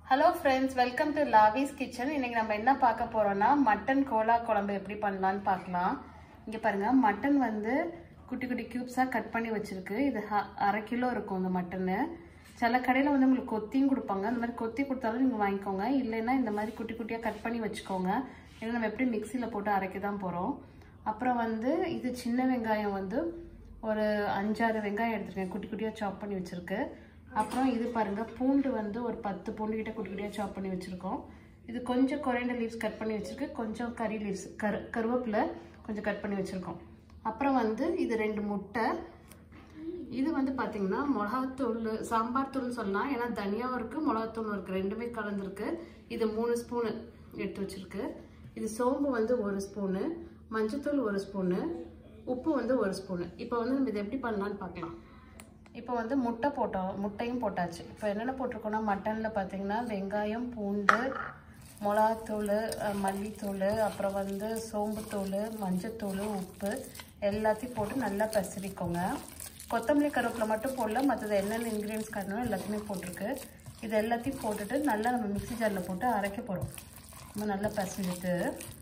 hello friends welcome to Lavis kitchen இன்னைக்கு நம்ம என்ன பார்க்க போறோம்னா மட்டன் கோலா குழம்பு எப்படி பண்ணலாம்னு பார்க்கலாம் இங்க பாருங்க மட்டன் வந்து குட்டி குட்டி கியூப்ஸா கட் பண்ணி வச்சிருக்கு இது ஹ- அரை கிலோ இருக்கும் இந்த மட்டனு சில கடையில் வந்து உங்களுக்கு கொத்தியும் கொடுப்பாங்க அந்த மாதிரி கொத்தி கொடுத்தாலும் நீங்கள் வாங்கிக்கோங்க இல்லைன்னா இந்த மாதிரி குட்டி குட்டியாக கட் பண்ணி வச்சுக்கோங்க ஏன்னா நம்ம எப்படி மிக்சியில் போட்டு அரைக்க தான் போகிறோம் அப்புறம் வந்து இது சின்ன வெங்காயம் வந்து ஒரு அஞ்சாறு வெங்காயம் எடுத்துருக்கேன் குட்டி குட்டியாக சாப் பண்ணி வச்சுருக்கு அப்புறம் இது பாருங்க பூண்டு வந்து ஒரு பத்து பூண்டு கிட்ட குட்டி குட்டியாக சாப் பண்ணி வச்சுருக்கோம் இது கொஞ்சம் கொரியண்டர் லீவ்ஸ் கட் பண்ணி வச்சிருக்கு கொஞ்சம் கறி லீவ்ஸ் கரு கருவேப்பிலை கொஞ்சம் கட் பண்ணி வச்சுருக்கோம் அப்புறம் வந்து இது ரெண்டு முட்டை இது வந்து பார்த்தீங்கன்னா மிளகாத்தூள் சாம்பார் தூள்னு சொல்லலாம் ஏன்னா தனியாவும் இருக்குது மிளகாத்தூளும் இருக்குது ரெண்டுமே கலந்துருக்கு இது மூணு ஸ்பூனு எடுத்து வச்சிருக்கு இது சோம்பு வந்து ஒரு ஸ்பூனு மஞ்சத்தூள் ஒரு ஸ்பூனு உப்பு வந்து ஒரு ஸ்பூனு இப்போ வந்து நம்ம இதை எப்படி பண்ணலான்னு பார்க்கலாம் இப்போ வந்து முட்டை போட்டோம் முட்டையும் போட்டாச்சு இப்போ என்னென்ன போட்டிருக்கோம்னா மட்டனில் பார்த்தீங்கன்னா வெங்காயம் பூண்டு மிளகாத்தூள் அஹ், மல்லித்தூள் அப்புறம் வந்து சோம்புத்தூள் மஞ்சத்தூள் உப்பு எல்லாத்தையும் போட்டு நல்லா பசரிக்கோங்க கொத்தமல்லி கருவேப்பிலை மட்டும் போடல மற்றது என்னென்ன இன்க்ரீடியன்ஸ் காட்டணும் எல்லாத்தையுமே போட்டிருக்கு இது எல்லாத்தையும் போட்டுட்டு நல்லா நம்ம மிக்ஸி ஜாரில் போட்டு அரைக்க போகிறோம் நம்ம நல்லா பசஞ்சிட்டு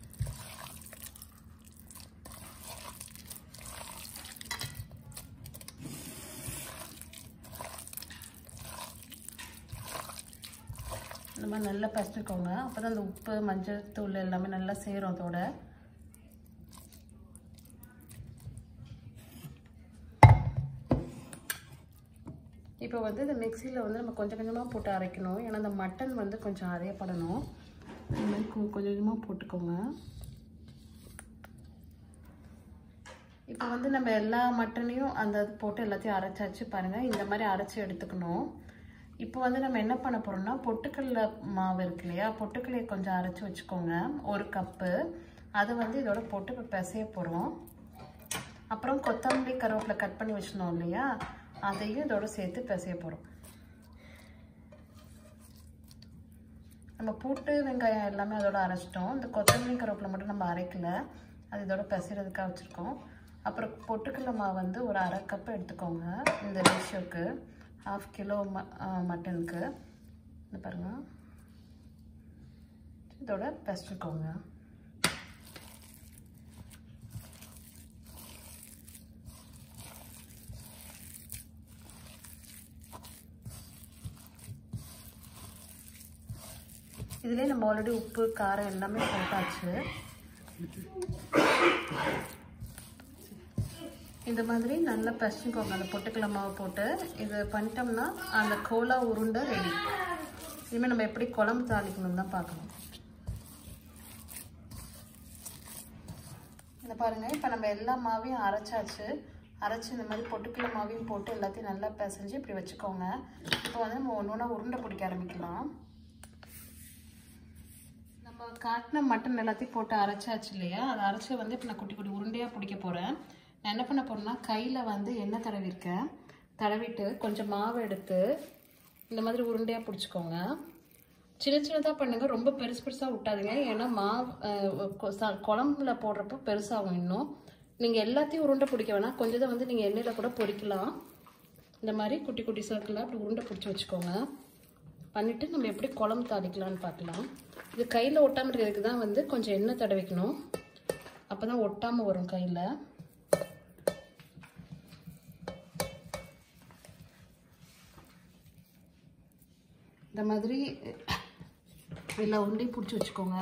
இந்த மாதிரி நல்லா பசிச்சுக்கோங்க அப்போ தான் அந்த உப்பு மஞ்சள் தூள் எல்லாமே நல்லா சேரும் அதோட இப்போ வந்து இந்த மிக்சியில் வந்து நம்ம கொஞ்சம் கொஞ்சமாக போட்டு அரைக்கணும் ஏன்னா அந்த மட்டன் வந்து கொஞ்சம் அரையப்படணும் இந்த மாதிரி கொ- கொஞ்சம் கொஞ்சமாக போட்டுக்கோங்க இப்போ வந்து நம்ம எல்லா மட்டனையும் அந்த இது போட்டு எல்லாத்தையும் அரைச்சாச்சு பாருங்கள் இந்த மாதிரி அரைச்சி எடுத்துக்கணும் இப்போ வந்து நம்ம என்ன பண்ண போகிறோம்னா பொட்டுக்கடலை மாவு இருக்கு இல்லையா பொட்டுக்கடலையை கொஞ்சம் அரைச்சி வச்சுக்கோங்க ஒரு கப்பு அதை வந்து இதோட போட்டு இப்போ பிசைய போகிறோம் அப்புறம் கொத்தமல்லி கருவேப்பிலை கட் பண்ணி வச்சிருந்தோம் இல்லையா அதையும் இதோட சேர்த்து பிசைய போகிறோம் நம்ம பூட்டு வெங்காயம் எல்லாமே அதோட அரைச்சிட்டோம் இந்த கொத்தமல்லி கருவேப்பிலை மட்டும் நம்ம அரைக்கல அது இதோட பிசைறதுக்காக வச்சுருக்கோம் அப்புறம் பொட்டுக்கடலை மாவு வந்து ஒரு அரை கப்பு எடுத்துக்கோங்க இந்த ரேஷியோக்கு ஹாஃப் கிலோ ம மட்டனுக்கு இந்த பாருங்க இதோட பிசைச்சுக்கோங்க இதுலேயே நம்ம ஆல்ரெடி உப்பு காரம் எல்லாமே போட்டாச்சு இந்த மாதிரி நல்லா பசிச்சுக்கோங்க அந்த பொட்டுக்கடலை மாவு போட்டு இது பண்ணிட்டோம்னா அந்த கோலா உருண்டை ரெடி இனிமேல் நம்ம எப்படி குழம்பு தாளிக்கணும் தான் பார்க்கணும் இந்த பாருங்க இப்போ நம்ம எல்லா மாவையும் அரைச்சாச்சு அரைச்சி இந்த மாதிரி பொட்டுக்கடலை மாவையும் போட்டு எல்லாத்தையும் நல்லா பிசைஞ்சு இப்படி வச்சுக்கோங்க இப்போ வந்து நம்ம ஒன்று ஒன்றா உருண்டை பிடிக்க ஆரம்பிக்கலாம் நம்ம காட்டின மட்டன் எல்லாத்தையும் போட்டு அரைச்சாச்சு இல்லையா அதை அரைச்சி வந்து இப்போ நான் குட்டி குட்டி உருண்டையாக பிடிக்க போகிறேன் நான் என்ன பண்ண போகிறேன்னா கையில் வந்து எண்ணெய் தடவிருக்கேன் தடவிட்டு கொஞ்சம் மாவு எடுத்து இந்த மாதிரி உருண்டையாக பிடிச்சிக்கோங்க சின்ன சின்னதாக பண்ணுங்க ரொம்ப பெருசு பெருசாக விட்டாதீங்க ஏன்னா மாவு அஹ், கொ- ச- குழம்புல போடுறப்போ பெருசாகும் இன்னும் நீங்கள் எல்லாத்தையும் உருண்டை பிடிக்க வேணாம் கொஞ்சம் தான் வந்து நீங்கள் எண்ணெயில் கூட பொரிக்கலாம் இந்த மாதிரி குட்டி குட்டி சர்க்கிளாக அப்படி உருண்டை பிடிச்சி வச்சுக்கோங்க பண்ணிவிட்டு நம்ம எப்படி குழம்பு தாளிக்கலாம்னு பார்க்கலாம் இது கையில் ஒட்டாமல் இருக்கிறதுக்கு தான் வந்து கொஞ்சம் எண்ணெய் தடவிக்கணும் அப்போ தான் ஒட்டாமல் வரும் கையில் இந்த மாதிரி எல்லா உருண்டையும் பிடிச்சி வச்சுக்கோங்க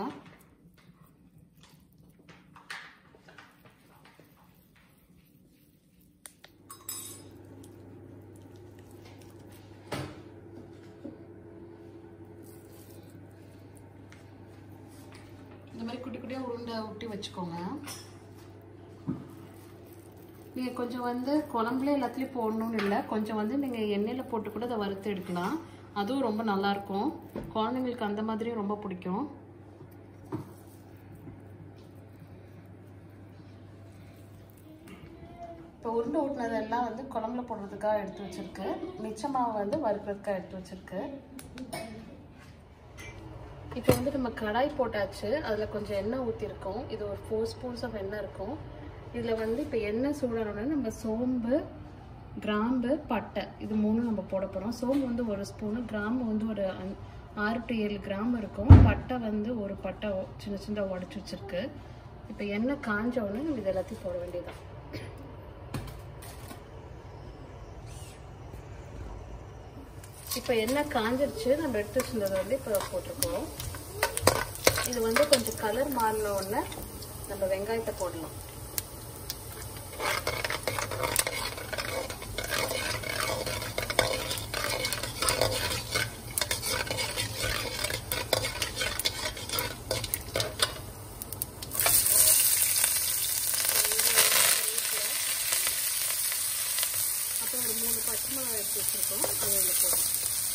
இந்த மாதிரி குட்டி குட்டியாக உருண்டை ஊட்டி வச்சுக்கோங்க நீங்கள் கொஞ்சம் வந்து குழம்புல எல்லாத்துலேயும் போடணும்னு இல்லை கொஞ்சம் வந்து நீங்கள் எண்ணெயில் போட்டு கூட அதை வறுத்து எடுக்கலாம் அதுவும் ரொம்ப நல்லாயிருக்கும் குழந்தைங்களுக்கு அந்த மாதிரியும் ரொம்ப பிடிக்கும் இப்போ உருண்டை ஊட்டினதெல்லாம் வந்து குழம்புல போடுறதுக்காக எடுத்து வச்சிருக்கு மிச்சமாவை வந்து வறுக்கிறதுக்காக எடுத்து வச்சிருக்கு இப்போ வந்து நம்ம கடாய் போட்டாச்சு அதில் கொஞ்சம் எண்ணெய் ஊற்றிருக்கோம் இது ஒரு ஃபோர் ஸ்பூன்ஸ் ஆஃப் எண்ணெய் இருக்கும் இதில் வந்து இப்போ எண்ணெய் சூடானோடனே நம்ம சோம்பு கிராம்பு பட்டை இது மூணும் நம்ம போட போகிறோம் சோம்பு வந்து ஒரு ஸ்பூனு கிராம்பு வந்து ஒரு அஞ்- ஆறு டு ஏழு கிராம் இருக்கும் பட்டை வந்து ஒரு பட்டை ஒ- சின்ன சின்ன உடச்சி வச்சிருக்கு இப்போ எண்ணெய் காஞ்ச உடனே நம்ம இது எல்லாத்தையும் போட வேண்டியதுதான் இப்போ எண்ணெய் காஞ்சிருச்சு நம்ம எடுத்து வச்சிருந்ததை வந்து இப்போ போட்டிருக்கோம் இது வந்து கொஞ்சம் கலர் மாறின உடனே நம்ம வெங்காயத்தை போடலாம் அப்புறம் ஒரு மூணு பச்சை மிளகாய் எடுத்து வச்சிருக்கோம் அதை இதில் போடலாம்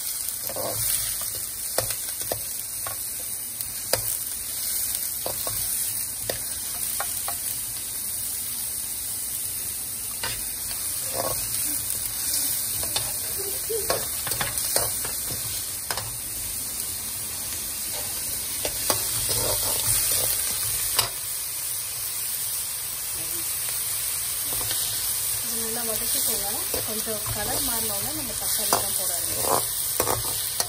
இது நல்லா வதக்கிக்கோங்க கொஞ்சம் கலர் மாறினோடனே நம்ம தக்காளி தான் போட ஆரம்பிக்கும்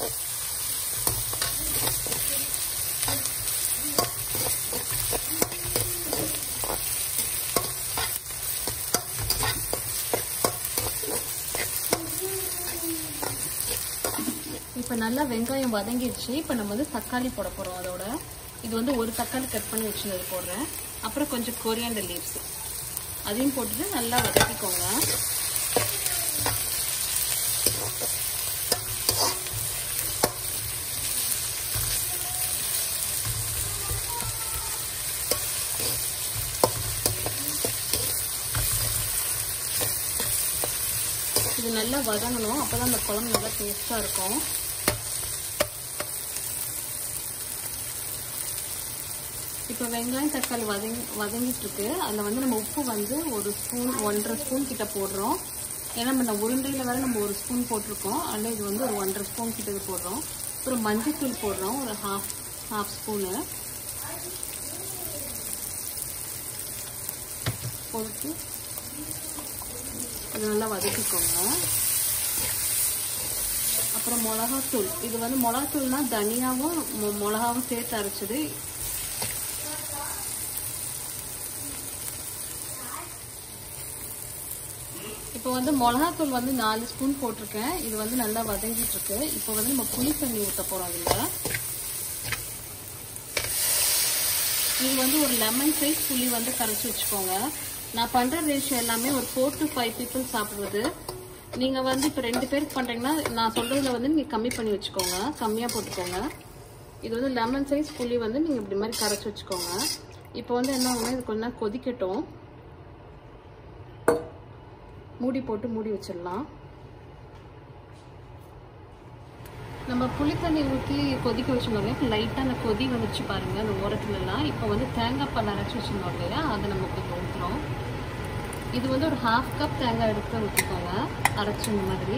இப்போ நல்லா வெங்காயம் வதங்கிடுச்சு இப்போ நம்ம வந்து தக்காளி போட போகிறோம் அதோட இது வந்து ஒரு தக்காளி கட் பண்ணி வச்சுருந்தது போடுறேன் அப்புறம் கொஞ்சம் கொரியாண்டர் லீவ்ஸ் அதையும் போட்டுட்டு நல்லா வதக்கிக்கோங்க இது நல்லா வதங்கணும் அப்பதான் அந்த குழம்பு நல்லா டேஸ்டா இருக்கும் இப்போ வெங்காயம் தக்காளி வதங்கி வதங்கிட்டு இருக்கு அதில் வந்து நம்ம உப்பு வந்து ஒரு ஸ்பூன் ஒன்றரை ஸ்பூன் கிட்ட போடுறோம் ஏன்னா நம்ம உருண்டையில் வேற நம்ம ஒரு ஸ்பூன் போட்டிருக்கோம் அதில் இது வந்து ஒரு ஒன்றரை ஸ்பூன் கிட்ட இது போடுறோம் அப்புறம் மஞ்சத்தூள் போடுறோம் ஒரு ஹாஃப் ஹாஃப் ஸ்பூனு போட்டு இது நல்லா வதக்கிக்கோங்க அப்புறம் மிளகாத்தூள் இது வந்து மிளகாத்தூள்னா தனியாவும் மொ- மிளகாவும் சேர்த்து அரைச்சது இப்போ வந்து மிளகாத்தூள் வந்து நாலு ஸ்பூன் போட்டிருக்கேன் இது வந்து நல்லா வதங்கிட்டு இருக்கு இப்போ வந்து நம்ம புளி தண்ணி ஊற்ற போறோம் இதுல இது வந்து ஒரு லெமன் சைஸ் புளி வந்து கரைச்சி வச்சுக்கோங்க நான் பண்ற ரேஷியோ எல்லாமே ஒரு ஃபோர் டு ஃபைவ் பீப்புள் சாப்பிடுறது நீங்க வந்து இப்போ ரெண்டு பேருக்கு பண்றீங்கன்னா நான் சொல்றதுல வந்து நீங்க கம்மி பண்ணி வச்சுக்கோங்க கம்மியா போட்டுக்கோங்க இது வந்து லெமன் சைஸ் புளி வந்து நீங்க இப்படி மாதிரி கரைச்சி வச்சுக்கோங்க இப்போ வந்து என்ன ஆகும்னா இது கொஞ்ச நேரம் கொதிக்கட்டும் மூடி போட்டு மூடி வச்சிடலாம் நம்ம புளி தண்ணி ஊற்றி கொதிக்க வச்சிருந்தோம் இல்லையா லைட்டாக அந்த கொதி வந்துச்சு பாருங்க அந்த ஓரத்துலலாம் இப்போ வந்து தேங்காய் பால் அரைச்சி வச்சிருந்தோம் இல்லையா அதை நம்ம இப்போ ஊற்றுறோம் இது வந்து ஒரு ஹாஃப் கப் தேங்காய் எடுத்து ஊற்றிக்கோங்க அரைச்சி இந்த மாதிரி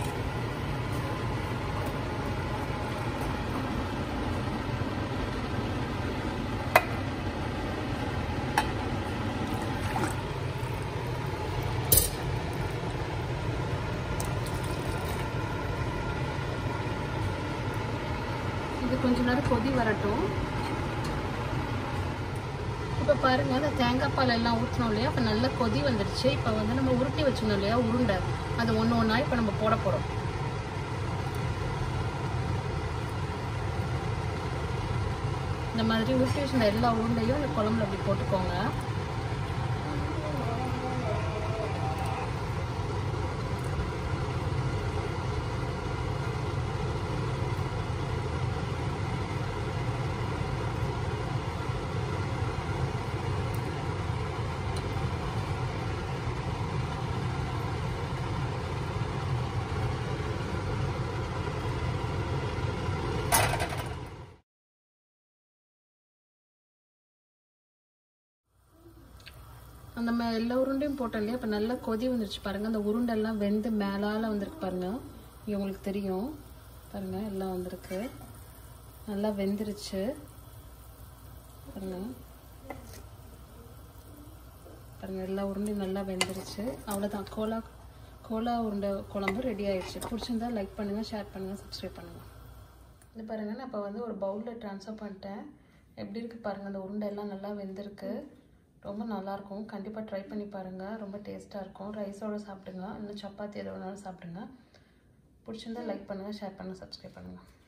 இது கொஞ்ச நேரம் கொதி வரட்டும் இப்போ பாருங்க அந்த தேங்காய் பால் எல்லாம் ஊற்றினோம் இல்லையா இப்போ நல்ல கொதி வந்துடுச்சு இப்போ வந்து நம்ம உருட்டி வச்சிருந்தோம் இல்லையா உருண்டை அது ஒன்று ஒன்றா இப்போ நம்ம போட போகிறோம் இந்த மாதிரி உருட்டி வச்சிருந்த எல்லா உருண்டையும் இந்த குழம்புல அப்படி போட்டுக்கோங்க அந்த ம- எல்லா உருண்டையும் போட்டோம் இல்லையா இப்போ நல்லா கொதி வந்துருச்சு பாருங்க அந்த உருண்டை எல்லாம் வெந்து மேலால வந்திருக்கு பாருங்க இங்க உங்களுக்கு தெரியும் பாருங்க எல்லாம் வந்திருக்கு நல்லா வெந்துருச்சு பாருங்க பாருங்க எல்லா உருண்டையும் நல்லா வெந்துருச்சு அவ்வளோதான் கோலா கோலா உருண்டை குழம்பு ரெடி ஆயிடுச்சு பிடிச்சிருந்தா லைக் பண்ணுங்க ஷேர் பண்ணுங்க சப்ஸ்கிரைப் பண்ணுங்க இது பாருங்கள் நான் இப்போ வந்து ஒரு பவுலில் ட்ரான்ஸ்ஃபர் பண்ணிட்டேன் எப்படி இருக்குது பாருங்கள் அந்த உருண்டை எல்லாம் நல்லா வெந்திருக்கு ரொம்ப நல்லாயிருக்கும் கண்டிப்பாக ட்ரை பண்ணி பாருங்கள் ரொம்ப டேஸ்ட்டாக இருக்கும் ரைஸோடு சாப்பிடுங்க இல்லை சப்பாத்தி எது வேணாலும் சாப்பிடுங்க பிடிச்சிருந்தா லைக் பண்ணுங்கள் ஷேர் பண்ணுங்கள் சப்ஸ்கிரைப் பண்ணுங்கள்